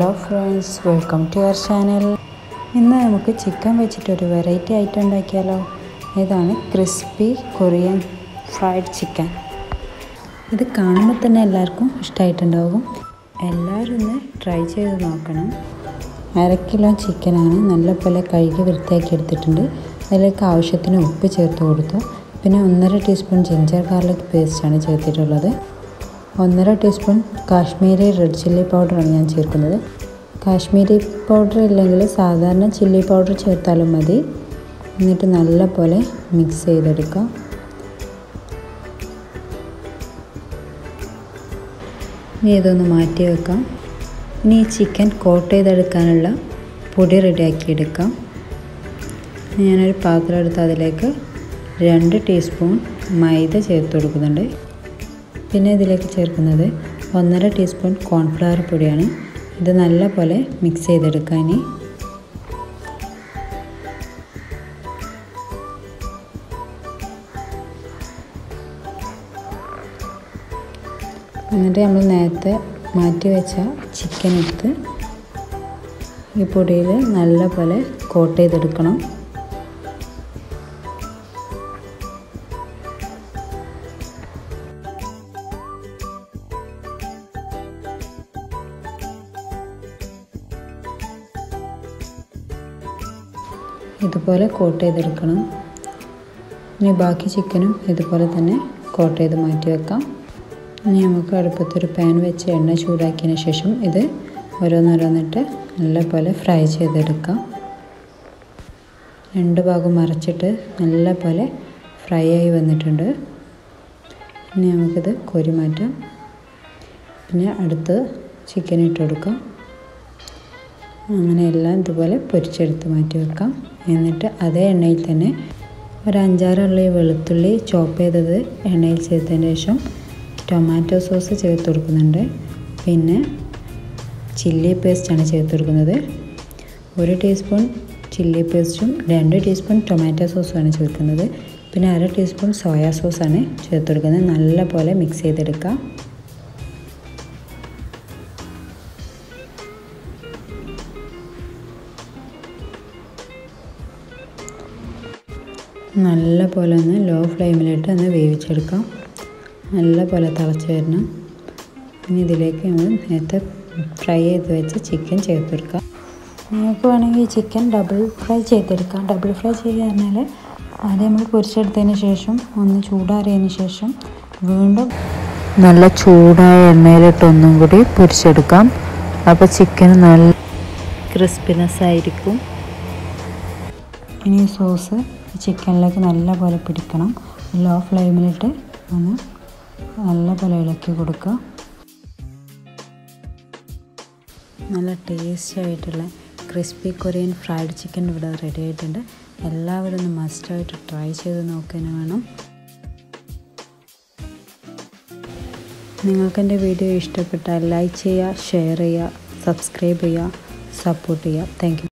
friends welcome to our channel ഇന്ന് നമുക്ക് chicken വെച്ചിട്ടൊരു വെറൈറ്റി ഐറ്റം ഉണ്ടാക്കിയാലോ ഇതാണ് ക്രിസ്പി കൊറിയൻ ഫ്രൈഡ് ചിക്കൻ ഇത് കാണുമ്പോൾ തന്നെ എല്ലാവർക്കും ഇഷ്ടമായിട്ടുണ്ടാകും എല്ലാവരും ഒന്ന് ട്രൈ ചെയ്ത് നോക്കണം അര കിലോ ചിക്കനാണ് നല്ലപോലെ കഴുകി വൃത്തിയാക്കി എടുത്തിട്ടുണ്ട് അതിലേക്ക് ആവശ്യത്തിന് ഉപ്പ് ചേർത്ത് കൊടുത്തു പിന്നെ ഒന്നര ടീസ്പൂൺ ജിഞ്ചർ ഗാർലിക് പേസ്റ്റാണ് ചേർത്തിട്ടുള്ളത് ഒന്നര ടീസ്പൂൺ കാശ്മീരി റെഡ് ചില്ലി പൗഡറാണ് ഞാൻ ചേർക്കുന്നത് കാശ്മീരി പൗഡർ ഇല്ലെങ്കിൽ സാധാരണ ചില്ലി പൗഡർ ചേർത്താലും മതി എന്നിട്ട് നല്ലപോലെ മിക്സ് ചെയ്തെടുക്കാം ഇനി ഇതൊന്ന് മാറ്റി വെക്കാം ഇനി ഈ ചിക്കൻ കോട്ട് ചെയ്തെടുക്കാനുള്ള പൊടി റെഡിയാക്കി എടുക്കാം ഞാനൊരു പാത്രം എടുത്ത് അതിലേക്ക് രണ്ട് ടീസ്പൂൺ മൈദ ചേർത്ത് കൊടുക്കുന്നുണ്ട് പിന്നെ ഇതിലേക്ക് ചേർക്കുന്നത് ഒന്നര ടീസ്പൂൺ കോൺഫ്ലവർ പൊടിയാണ് ഇത് നല്ല പോലെ മിക്സ് ചെയ്തെടുക്കാം ഇനി എന്നിട്ട് നമ്മൾ നേരത്തെ മാറ്റി വെച്ച ചിക്കൻ എടുത്ത് ഈ പൊടിയിൽ നല്ല പോലെ കോട്ട് ചെയ്തെടുക്കണം ഇതുപോലെ കോട്ട് ചെയ്തെടുക്കണം ഇനി ബാക്കി ചിക്കനും ഇതുപോലെ തന്നെ കോട്ട് ചെയ്ത് മാറ്റി വെക്കാം ഇനി നമുക്ക് അടുപ്പത്തൊരു പാൻ വെച്ച് എണ്ണ ചൂടാക്കിയതിന് ശേഷം ഇത് ഓരോന്നോരോന്നിട്ട് നല്ലപോലെ ഫ്രൈ ചെയ്തെടുക്കാം രണ്ട് ഭാഗം മറച്ചിട്ട് നല്ലപോലെ ഫ്രൈ ആയി വന്നിട്ടുണ്ട് ഇനി നമുക്കിത് കോരി മാറ്റാം പിന്നെ അടുത്ത് ചിക്കൻ ഇട്ട് കൊടുക്കാം അങ്ങനെ എല്ലാം ഇതുപോലെ പൊരിച്ചെടുത്ത് മാറ്റി വെക്കാം എന്നിട്ട് അതേ എണ്ണയിൽ തന്നെ ഒരു അഞ്ചാറുള്ളി വെളുത്തുള്ളി ചോപ്പ് ചെയ്തത് എണ്ണയിൽ ചേർത്തതിന് ശേഷം ടൊമാറ്റോ സോസ് ചേർത്ത് കൊടുക്കുന്നുണ്ട് പിന്നെ ചില്ലി പേസ്റ്റാണ് ചേർത്ത് കൊടുക്കുന്നത് ഒരു ടീസ്പൂൺ ചില്ലി പേസ്റ്റും രണ്ട് ടീസ്പൂൺ ടൊമാറ്റോ സോസുമാണ് ചേർക്കുന്നത് പിന്നെ അര ടീസ്പൂൺ സോയാ സോസാണ് ചേർത്ത് കൊടുക്കുന്നത് നല്ല പോലെ മിക്സ് ചെയ്തെടുക്കാം നല്ല പോലെ ഒന്ന് ലോ ഫ്ലെയിമിലിട്ട് ഒന്ന് വേവിച്ചെടുക്കാം നല്ല പോലെ തിളച്ച് വരണം ഇനി ഇതിലേക്ക് നമ്മൾ നേരത്തെ ഫ്രൈ ചെയ്ത് വെച്ച് ചിക്കൻ ചേർത്ത് കൊടുക്കാം നിങ്ങൾക്ക് വേണമെങ്കിൽ ഈ ചിക്കൻ ഡബിൾ ഫ്രൈ ചെയ്തെടുക്കാം ഡബിൾ ഫ്രൈ ചെയ്യുക പറഞ്ഞാൽ ആദ്യം നമ്മൾ പൊരിച്ചെടുത്തതിന് ശേഷം ഒന്ന് ചൂടാറിയതിന് ശേഷം വീണ്ടും നല്ല ചൂടായ എണ്ണയിലിട്ട് ഒന്നും കൂടി പൊരിച്ചെടുക്കാം അപ്പോൾ ചിക്കൻ നല്ല ക്രിസ്പിനെസ് ആയിരിക്കും ഇനി സോസ് ചിക്കനിലേക്ക് നല്ല പോലെ പിടിക്കണം ലോ ഫ്ലെയിമിലിട്ട് ഒന്ന് നല്ല പോലെ ഇളക്കി കൊടുക്കുക നല്ല ടേസ്റ്റി ആയിട്ടുള്ള ക്രിസ്പി കൊറിയൻ ഫ്രൈഡ് ചിക്കൻ ഇവിടെ റെഡി ആയിട്ടുണ്ട് എല്ലാവരും ഒന്ന് മസ്റ്റായിട്ട് ട്രൈ ചെയ്ത് നോക്കാൻ വേണം നിങ്ങൾക്ക് എൻ്റെ വീഡിയോ ഇഷ്ടപ്പെട്ടാൽ ലൈക്ക് ചെയ്യുക ഷെയർ ചെയ്യുക സബ്സ്ക്രൈബ് ചെയ്യുക സപ്പോർട്ട് ചെയ്യുക താങ്ക്